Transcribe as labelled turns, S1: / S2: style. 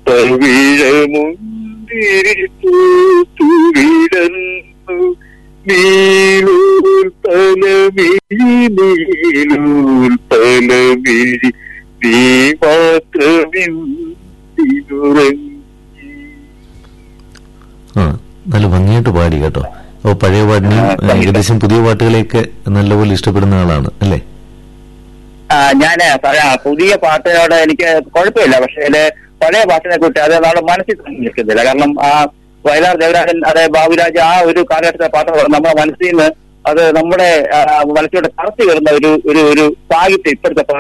S1: പവിഴമുന്തിരി പൂത്തു വിടന്നു നീലൂൽ തലമിഴി നീലൂൽ തലമിഴി നീ മാത്രമിന്നുറങ്ങി
S2: ആ നല്ല ഭംഗിയായിട്ട് പാടി കേട്ടോ ഓ പഴയ പാട്ടിനെയും
S1: ആ, ഭംഗി-
S2: ഏകദേശം പുതിയ പാട്ടുകളെയൊക്കെ നല്ലപോലെ ഇഷ്ടപ്പെടുന്ന ആളാണ് അല്ലേ
S1: ആ ഞാന് പറയാം പുതിയ പാട്ടിനോട് എനിക്ക് കുഴപ്പമില്ല പക്ഷേ അതില് പഴയ പാട്ടിനെ കുറിച്ച് അത് നമ്മുടെ മനസ്സിൽ തങ്ങി നിൽക്കുന്നില്ല കാരണം ആ വയലാർ ദേവരാജൻ അതെ ബാബുരാജ് ആ ഒരു കാലഘട്ടത്തെ പാട്ടുകൾ നമ്മുടെ മനസ്സിൽ നിന്ന് അത് നമ്മുടെ ആ, മനസ്സിലൂടെ കറച്ചു വരുന്ന ഒരു ഒരു ഒരു സാഹിത്യം ഇപ്പോഴത്തെ പാട്ട്